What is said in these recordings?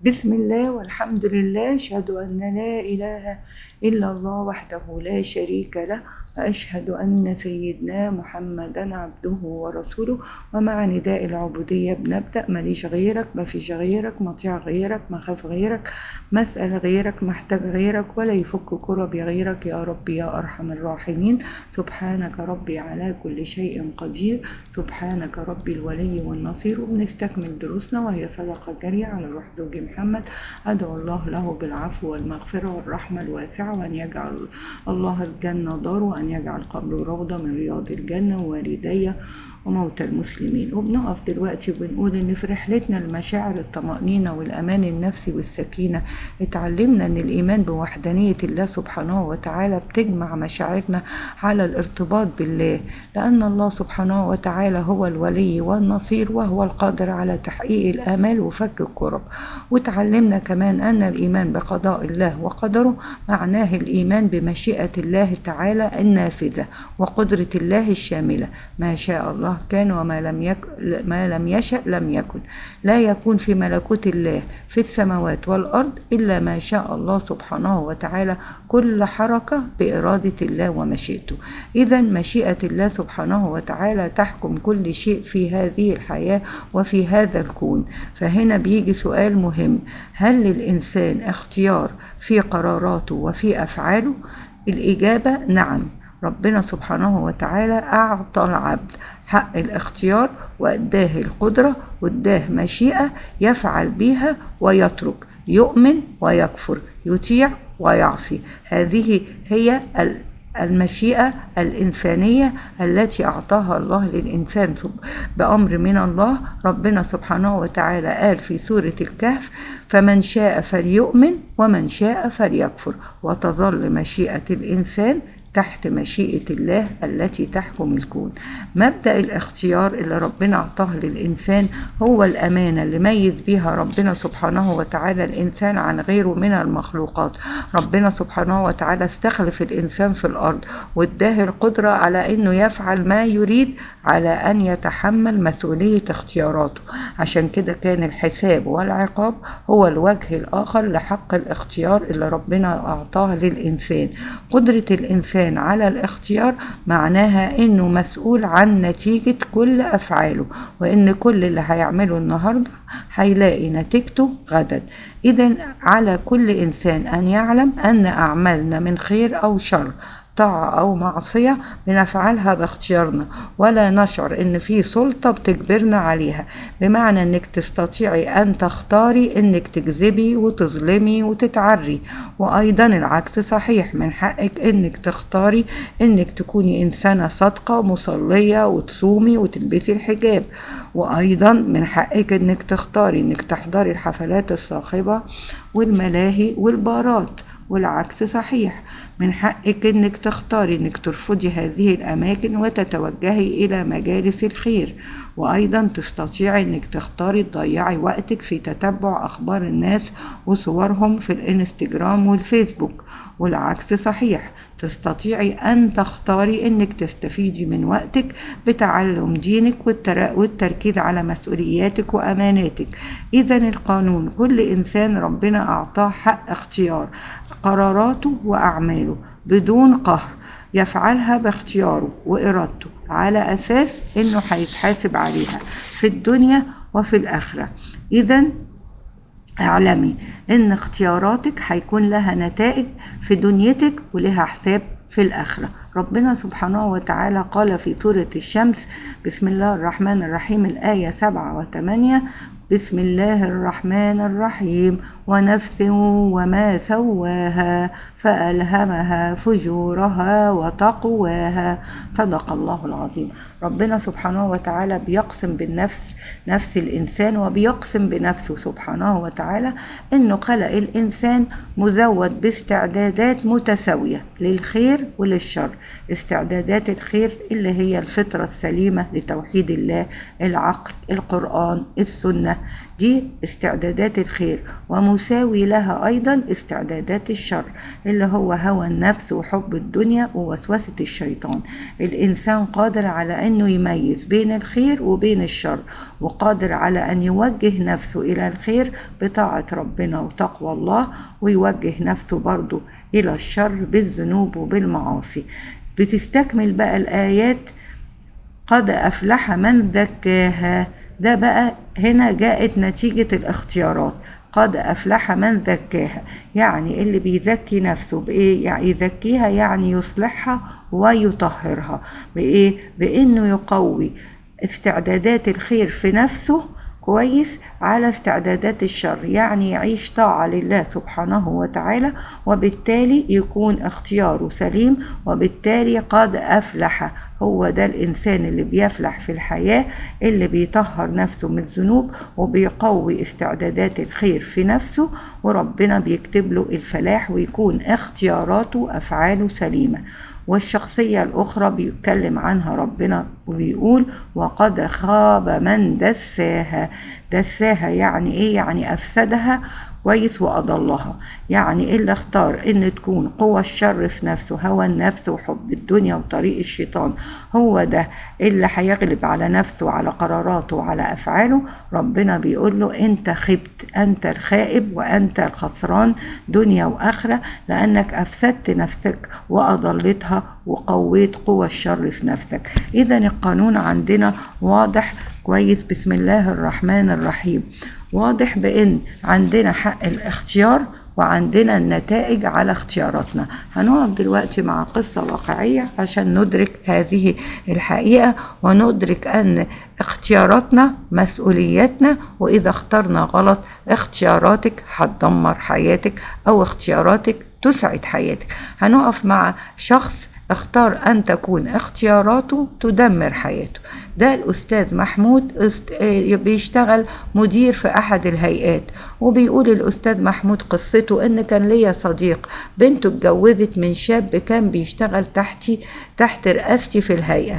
بسم الله والحمد لله أشهد أن لا إله إلا الله وحده لا شريك له وأشهد أن سيدنا محمدا عبده ورسوله ومع نداء العبودية بنبدأ ماليش غيرك ما فيش غيرك مطيع غيرك ما خاف غيرك مسأل غيرك محتاج غيرك ولا يفك كربي غيرك يا ربي يا أرحم الراحمين سبحانك ربي على كل شيء قدير سبحانك ربي الولي والنصير وبنستكمل دروسنا وهي صدقة جارية على روح زوج محمد أدعو الله له بالعفو والمغفرة والرحمة الواسعة وأن يجعل الله الجنة دار وأن يجعل قبره روضة من رياض الجنة ووالدي وموتى المسلمين وبنقف دلوقتي وبنقول ان في رحلتنا لمشاعر الطمأنينة والأمان النفسي والسكينة اتعلمنا ان الإيمان بوحدانية الله سبحانه وتعالى بتجمع مشاعرنا على الارتباط بالله لأن الله سبحانه وتعالى هو الولي والنصير وهو القادر على تحقيق الآمال وفك الكرب وتعلمنا كمان أن الإيمان بقضاء الله وقدره معناه الإيمان بمشيئة الله تعالى النافذة وقدرة الله الشاملة ما شاء الله كان وما لم يك... ما لم يشأ لم يكن لا يكون في ملكوت الله في السماوات والأرض إلا ما شاء الله سبحانه وتعالى كل حركة بإرادة الله ومشيئته إذا مشيئة الله سبحانه وتعالى تحكم كل شيء في هذه الحياة وفي هذا الكون فهنا بيجي سؤال مهم هل للإنسان اختيار في قراراته وفي أفعاله الإجابة نعم ربنا سبحانه وتعالى أعطى العبد حق الاختيار واداه القدرة واداه مشيئة يفعل بها ويترك يؤمن ويكفر يطيع ويعصي هذه هي المشيئة الإنسانية التي أعطاها الله للإنسان بأمر من الله ربنا سبحانه وتعالى قال في سورة الكهف فمن شاء فليؤمن ومن شاء فليكفر وتظل مشيئة الإنسان تحت مشيئة الله التي تحكم الكون مبدأ الاختيار اللي ربنا أعطاه للإنسان هو الأمانة اللي ميز بها ربنا سبحانه وتعالى الإنسان عن غيره من المخلوقات ربنا سبحانه وتعالى استخلف الإنسان في الأرض واداه القدرة على أنه يفعل ما يريد على أن يتحمل مسؤولية اختياراته عشان كده كان الحساب والعقاب هو الوجه الآخر لحق الاختيار اللي ربنا أعطاه للإنسان قدرة الإنسان على الاختيار معناها انه مسؤول عن نتيجة كل افعاله وان كل اللي هيعمله النهاردة هيلاقي نتيجته غدا اذا على كل انسان ان يعلم ان اعمالنا من خير او شر طاعة أو معصية بنفعلها باختيارنا ولا نشعر إن في سلطة بتجبرنا عليها بمعنى إنك تستطيعي أن تختاري إنك تكذبي وتظلمي وتتعري وأيضا العكس صحيح من حقك إنك تختاري إنك تكوني إنسانة صادقة مصلية وتصومي وتلبسي الحجاب وأيضا من حقك إنك تختاري إنك تحضري الحفلات الصاخبة والملاهي والبارات والعكس صحيح من حقك انك تختاري انك ترفضي هذه الاماكن وتتوجهي الى مجالس الخير وايضا تستطيعي انك تختاري تضيعي وقتك في تتبع اخبار الناس وصورهم في الانستجرام والفيسبوك والعكس صحيح تستطيعي أن تختاري أنك تستفيدي من وقتك بتعلم دينك والتركيز على مسؤولياتك وأماناتك إذا القانون كل إنسان ربنا أعطاه حق اختيار قراراته وأعماله بدون قهر يفعلها باختياره وإرادته على أساس أنه هيتحاسب عليها في الدنيا وفي الآخرة إذا اعلمي ان اختياراتك هيكون لها نتائج في دنيتك ولها حساب في الآخرة ربنا سبحانه وتعالى قال في سورة الشمس بسم الله الرحمن الرحيم الآية سبعة وثمانية بسم الله الرحمن الرحيم ونفس وما سواها فألهمها فجورها وتقواها صدق الله العظيم ربنا سبحانه وتعالى بيقسم بالنفس نفس الإنسان وبيقسم بنفسه سبحانه وتعالى إنه خلق الإنسان مزود باستعدادات متساوية للخير وللشر استعدادات الخير اللي هي الفطرة السليمة لتوحيد الله العقل القرآن السنة دي استعدادات الخير ومساوي لها أيضا استعدادات الشر اللي هو هوى النفس وحب الدنيا ووسوسة الشيطان الإنسان قادر على أنه يميز بين الخير وبين الشر وقادر على أن يوجه نفسه إلى الخير بطاعة ربنا وتقوى الله ويوجه نفسه برضه إلى الشر بالذنوب وبالمعاصي بتستكمل بقى الآيات قد أفلح من زكاها ده بقى هنا جاءت نتيجة الاختيارات قد أفلح من زكاها يعني اللي بيزكي نفسه بإيه يعني يزكيها يعني يصلحها ويطهرها بإيه بإنه يقوي استعدادات الخير في نفسه كويس على استعدادات الشر يعني يعيش طاعة لله سبحانه وتعالى وبالتالي يكون اختياره سليم وبالتالي قد أفلح هو ده الإنسان اللي بيفلح في الحياة اللي بيطهر نفسه من الذنوب وبيقوي استعدادات الخير في نفسه وربنا بيكتب له الفلاح ويكون اختياراته وأفعاله سليمة والشخصية الأخرى بيتكلم عنها ربنا وبيقول وقد خاب من دساها دساها يعني إيه يعني أفسدها كويس وأضلها يعني اللي اختار ان تكون قوى الشر في نفسه هوى النفس وحب الدنيا وطريق الشيطان هو ده اللي هيغلب على نفسه وعلى قراراته وعلى افعاله ربنا بيقول له انت خبت انت الخائب وانت الخسران دنيا واخره لانك افسدت نفسك واضلتها وقويت قوى الشر في نفسك اذا القانون عندنا واضح كويس بسم الله الرحمن الرحيم واضح بان عندنا حق الاختيار وعندنا النتائج على اختياراتنا هنقف دلوقتي مع قصة واقعية عشان ندرك هذه الحقيقة وندرك أن اختياراتنا مسؤوليتنا وإذا اخترنا غلط اختياراتك هتدمر حياتك أو اختياراتك تسعد حياتك هنقف مع شخص اختار أن تكون اختياراته تدمر حياته ده الأستاذ محمود بيشتغل مدير في أحد الهيئات وبيقول الأستاذ محمود قصته إن كان ليا صديق بنته اتجوزت من شاب كان بيشتغل تحتي تحت رئاستي في الهيئة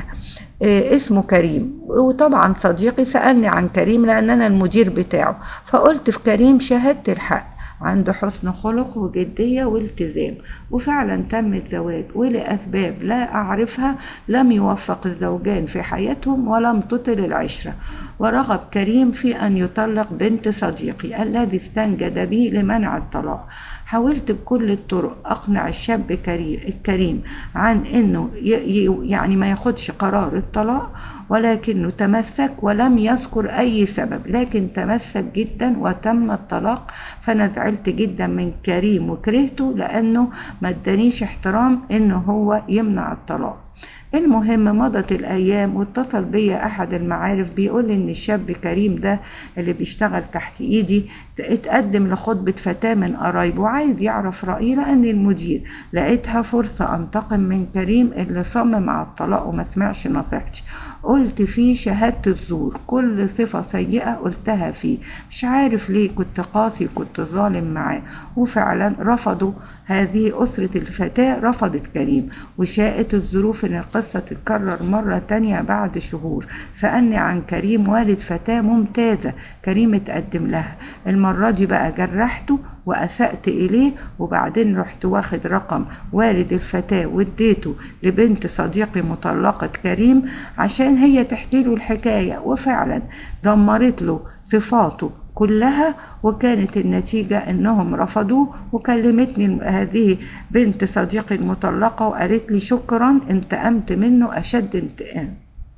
اسمه كريم وطبعا صديقي سألني عن كريم لأن أنا المدير بتاعه فقلت في كريم شهادة الحق عنده حسن خلق وجدية والتزام وفعلا تم الزواج ولأسباب لا أعرفها لم يوفق الزوجان في حياتهم ولم تطل العشرة ورغب كريم في أن يطلق بنت صديقي الذي استنجد به لمنع الطلاق حاولت بكل الطرق أقنع الشاب الكريم عن أنه يعني ما ياخدش قرار الطلاق ولكنه تمسك ولم يذكر أي سبب لكن تمسك جدا وتم الطلاق فأنا زعلت جدا من كريم وكرهته لأنه ما ادانيش احترام أنه هو يمنع الطلاق المهم مضت الايام واتصل بيا احد المعارف بيقول ان الشاب كريم ده اللي بيشتغل تحت ايدي اتقدم لخطبة فتاة من قرايبه وعايز يعرف رأيي لأن المدير لقيتها فرصة أنتقم من كريم اللي صمم على الطلاق وما سمعش نصيحتي قلت فيه شهادة الزور كل صفة سيئة قلتها فيه مش عارف ليه كنت قاسي كنت ظالم معاه وفعلا رفضوا هذه أسرة الفتاة رفضت كريم وشاءت الظروف إن القصة تتكرر مرة تانية بعد شهور سألني عن كريم والد فتاة ممتازة كريم اتقدم لها المرة دي بقى جرحته وأسأت إليه وبعدين رحت واخد رقم والد الفتاة واديته لبنت صديقي مطلقة كريم عشان هي تحكي له الحكاية وفعلا دمرت له صفاته كلها وكانت النتيجة انهم رفضوه وكلمتني هذه بنت صديقي المطلقة وقالت لي شكرا انتقمت منه اشد انتقام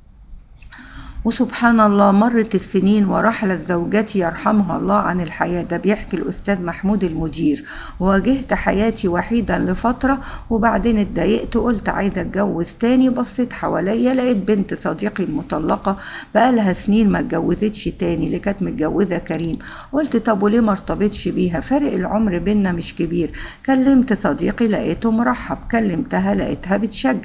وسبحان الله مرت السنين ورحلت زوجتي يرحمها الله عن الحياة ده بيحكي الأستاذ محمود المدير واجهت حياتي وحيدا لفترة وبعدين اتضايقت قلت عايزة اتجوز تاني بصيت حواليا لقيت بنت صديقي المطلقة بقالها سنين ما اتجوزتش تاني اللي كانت متجوزة كريم قلت طب وليه ما ارتبطش بيها فرق العمر بينا مش كبير كلمت صديقي لقيته مرحب كلمتها لقيتها بتشجع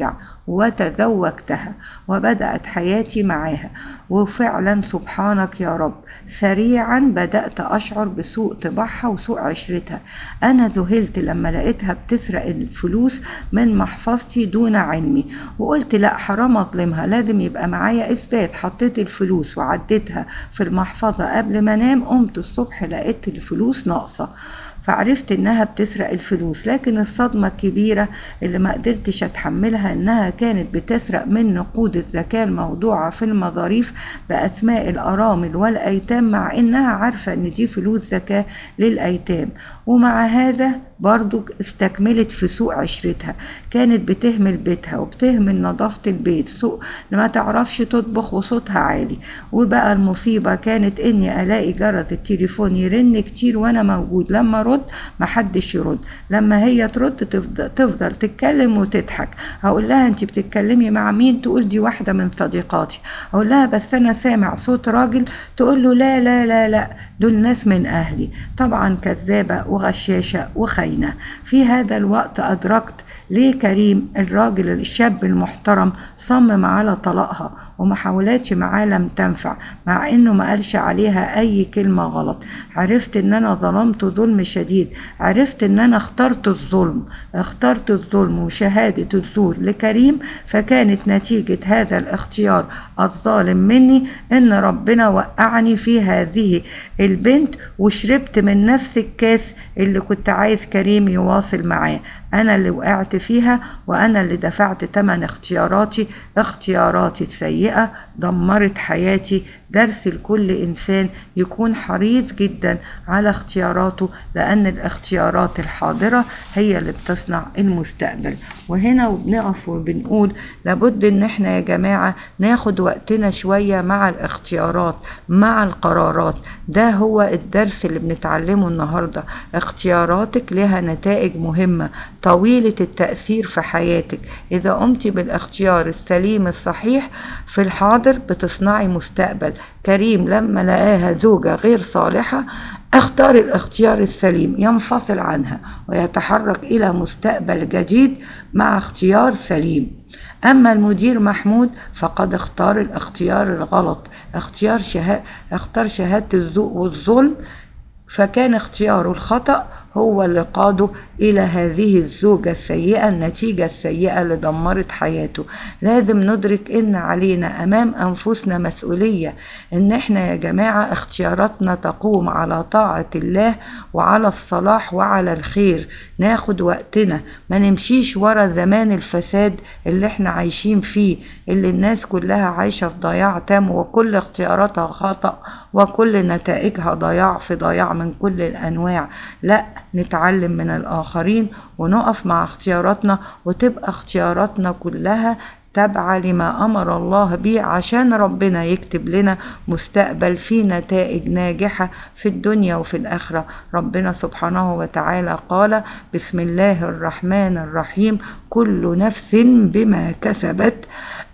وتزوجتها وبدأت حياتي معاها وفعلا سبحانك يا رب سريعا بدأت أشعر بسوء طباعها وسوء عشرتها أنا ذهلت لما لقيتها بتسرق الفلوس من محفظتي دون علمي وقلت لا حرام أظلمها لازم يبقى معايا إثبات حطيت الفلوس وعديتها في المحفظة قبل ما أنام قمت الصبح لقيت الفلوس ناقصة فعرفت انها بتسرق الفلوس لكن الصدمة الكبيرة اللي ما قدرتش اتحملها انها كانت بتسرق من نقود الزكاة الموضوعة في المظاريف باسماء الارامل والايتام مع انها عارفة ان دي فلوس زكاة للايتام ومع هذا برضو استكملت في سوء عشرتها كانت بتهمل بيتها وبتهمل نظافة البيت سوء ما تعرفش تطبخ وصوتها عالي وبقى المصيبة كانت اني الاقي جرس التليفون يرن كتير وانا موجود لما ارد محدش يرد لما هي ترد تفضل, تفضل تتكلم وتضحك هقول لها انت بتتكلمي مع مين تقول دي واحدة من صديقاتي اقول لها بس انا سامع صوت راجل تقول له لا لا لا لا دول ناس من اهلي طبعا كذابة وغشاشة وخاينة في هذا الوقت ادركت ليه كريم الراجل الشاب المحترم صمم على طلاقها وما حاولتش معاه لم تنفع مع انه ما قالش عليها اي كلمة غلط عرفت ان انا ظلمت ظلم شديد عرفت ان انا اخترت الظلم اخترت الظلم وشهادة الزور لكريم فكانت نتيجة هذا الاختيار الظالم مني ان ربنا وقعني في هذه البنت وشربت من نفس الكاس اللي كنت عايز كريم يواصل معاه انا اللي وقعت فيها وانا اللي دفعت تمن اختياراتي اختياراتي السيئة دمرت حياتي درس لكل انسان يكون حريص جدا على اختياراته لان الاختيارات الحاضرة هي اللي بتصنع المستقبل وهنا وبنقف وبنقول لابد ان احنا يا جماعة ناخد وقتنا شوية مع الاختيارات مع القرارات ده هو الدرس اللي بنتعلمه النهاردة اختياراتك لها نتائج مهمة طويلة التأثير في حياتك إذا قمت بالاختيار السليم الصحيح في الحاضر بتصنعي مستقبل كريم لما لقاها زوجة غير صالحة اختار الاختيار السليم ينفصل عنها ويتحرك إلى مستقبل جديد مع اختيار سليم أما المدير محمود فقد اختار الاختيار الغلط اختيار شها... اختار شهادة الذوق والظلم فكان اختياره الخطأ هو اللي قاده إلى هذه الزوجة السيئة النتيجة السيئة اللي دمرت حياته لازم ندرك إن علينا أمام أنفسنا مسؤولية إن إحنا يا جماعة اختياراتنا تقوم على طاعة الله وعلى الصلاح وعلى الخير ناخد وقتنا ما نمشيش ورا زمان الفساد اللي احنا عايشين فيه اللي الناس كلها عايشة في ضياع تام وكل اختياراتها خطأ وكل نتائجها ضياع في ضياع من كل الأنواع لا نتعلم من الآخرين ونقف مع اختياراتنا وتبقى اختياراتنا كلها تابعة لما أمر الله به عشان ربنا يكتب لنا مستقبل فيه نتائج ناجحة في الدنيا وفي الآخرة ربنا سبحانه وتعالى قال بسم الله الرحمن الرحيم كل نفس بما كسبت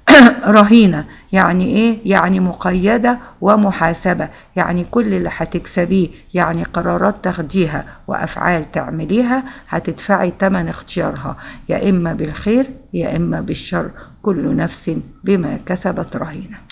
رهينة يعني ايه يعني مقيدة ومحاسبة يعني كل اللي هتكسبيه يعني قرارات تاخديها وافعال تعمليها هتدفعي تمن اختيارها يا اما بالخير يا اما بالشر كل نفس بما كسبت رهينه